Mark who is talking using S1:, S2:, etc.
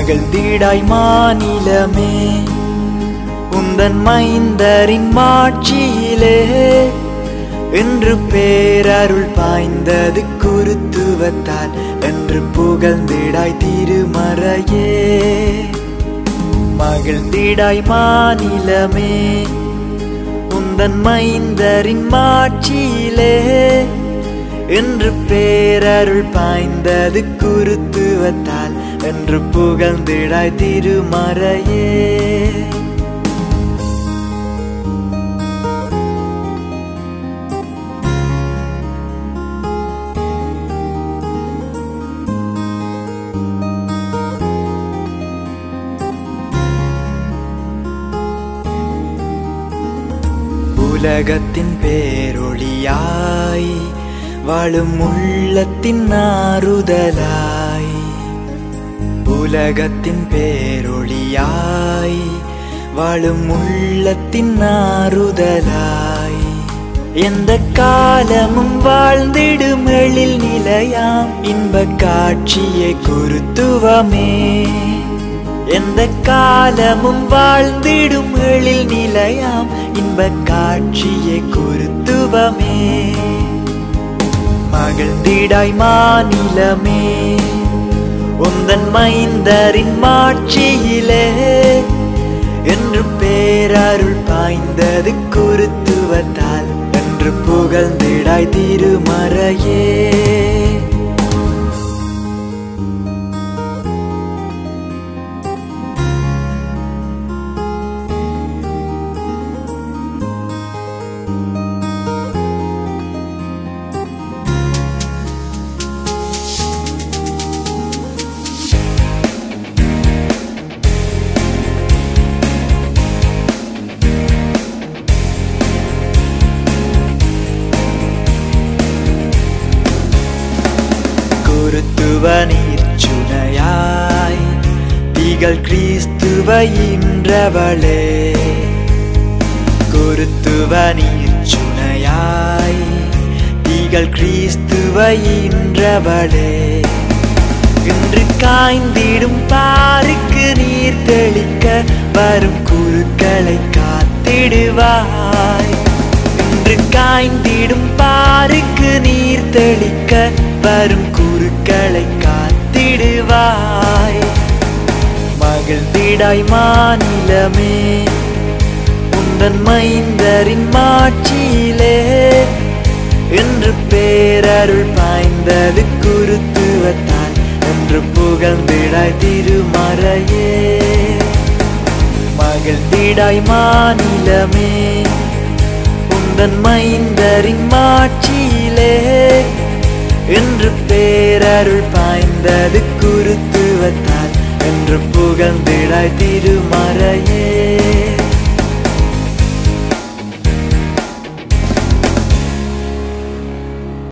S1: மகிழ்ந்திடாய் மாநிலமே உந்தன் மைந்தரின் மாட்சியிலே என்று பேரருள் பாய்ந்தது குருத்துவத்தால் என்று புகழ்ந்திடாய் திருமறையே மகிழ்ந்திடாய் மாநிலமே உந்தன் மைந்தரின் மாட்சியிலே என்று பேரருள் பாய்ந்தது குருத்துவத்தால் என்று புகழ்ந்திடாய் திருமறையே உலகத்தின் பேரொளியாய் வாழும் உள்ளத்தின் ஆறுதலாய் உலகத்தின் பேரொளியாய் வாழும் உள்ளத்தின் ஆறுதலாய் எந்த காலமும் வாழ்ந்திடும் எழில் நிலையாம் இன்ப காட்சியை குருத்துவமே எந்த காலமும் வாழ்ந்திடும் எழில் நிலையாம் இன்ப காட்சியை குருத்துவமே மகிழ்ந்திடாய் மாநிலமே உந்தன் மைந்தரின் மாட்சியிலே என்று பேரருள் பாய்ந்தது குருத்துவத்தால் என்று புகழ்ந்திடாய் திருமறையே குருத்துவ நீர்ச்சுனையாய் திகழ் கிறிஸ்துவ இன்றவளே குருத்துவ நீர்ச்சுனையாய் திகழ் கிறிஸ்துவ இன்றவளே இன்று காய்ந்திடும் பாருக்கு நீர் தெளிக்க வரும் குருக்களை காத்திடுவாய் இன்று காய்ந்திடும் பாருக்கு நீர் தெளிக்க வரும் குருக்களை காத்திடுவாய் மகிழ்ந்திடாய் மாநிலமே உந்தன் மைந்தரின் மாட்சியிலே என்று பேரருள் பாய்ந்தது குருத்துவத்தால் என்று புகழ்ந்திடாய் திருமறையே மகிழ்ந்திடாய் மாநிலமே உந்தன் மைந்தரின் மாட்சியிலே என்று பேரருள் பாய்ந்தது குருத்துவத்தால் என்று புகழ்ந்திடாய் திருமறையே